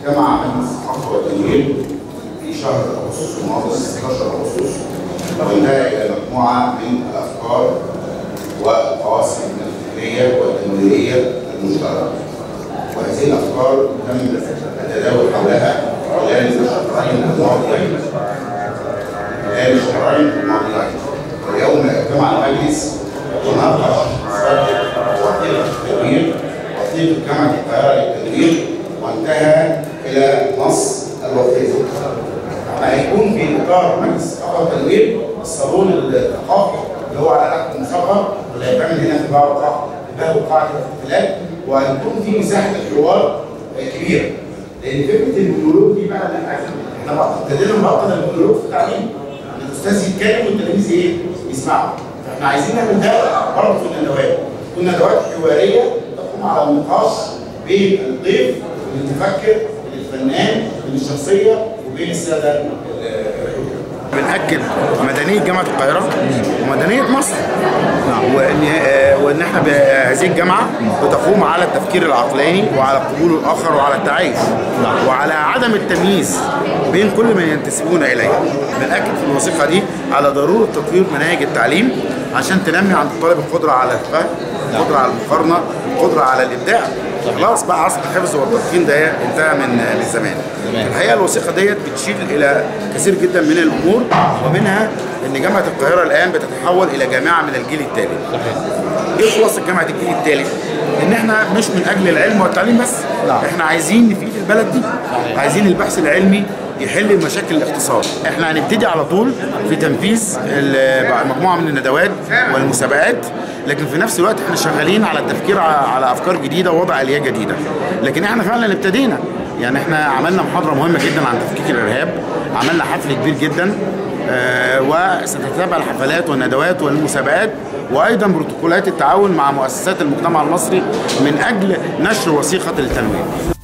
جمع مجلس الثقافه والتنوير في شهر اغسطس الماضي 16 اغسطس وانتهى الى مجموعه من الافكار والقواسم الفكريه والتنويريه المشتركه وهذه الافكار تم التداول حولها خلال الشهرين الماضيين خلال الشهرين الماضيين واليوم اجتمع المجلس وناقش وثيقه التنوير وثيقه جامعه القاهره للتنوير وانتهى الى نص الوثيقه هيكون في اطار مجلس الثقافه والتنوير الصالون الثقافي اللي هو على نحو المصغر واللي هيتعمل هنا في باب قاعه باب قاعه الاحتفالات وهيكون في مساحه الحوار كبيره لان فكره المونولوج دي بقى اللي احنا احنا بقى ابتدينا نبطل المونولوج في التعليم الاستاذ يتكلم والتلاميذ ايه؟ يسمعوا فاحنا عايزين نعمل ده برضه في الندوات تكون ندوات حواريه تقوم على النقاش بين الضيف والمتفكر الفنان الشخصيه وبين الساده بنأكد مدنية جامعة القاهرة ومدنية مصر وإن آه، وإن إحنا بهذه الجامعة بتقوم على التفكير العقلاني وعلى قبول الآخر وعلى التعايش وعلى عدم التمييز بين كل من ينتسبون إليه بنأكد في الوثيقة دي على ضرورة تطوير مناهج التعليم عشان تنمي عند الطالب القدرة على الفهم القدرة على المقارنة القدرة على الإبداع خلاص بقى عصر الحفظ والتلقين ده انتهى من من زمان الحقيقه الوثيقه ديت بتشير الى كثير جدا من الامور ومنها ان جامعه القاهره الان بتتحول الى جامعه من الجيل التالي ايه خلاصه جامعه الجيل التالي ان احنا مش من اجل العلم والتعليم بس احنا عايزين نفيد البلد دي عايزين البحث العلمي يحل مشاكل الاقتصاد احنا هنبتدي على طول في تنفيذ ال- مجموعه من الندوات والمسابقات لكن في نفس الوقت احنا شغالين على التفكير ع- على افكار جديده ووضع اليات جديده لكن احنا فعلا ابتدينا يعني احنا عملنا محاضره مهمه جدا عن تفكيك الارهاب عملنا حفل كبير جدا آه، وستتابع الحفلات والندوات والمسابقات وايضا بروتوكولات التعاون مع مؤسسات المجتمع المصري من اجل نشر وثيقه التنوير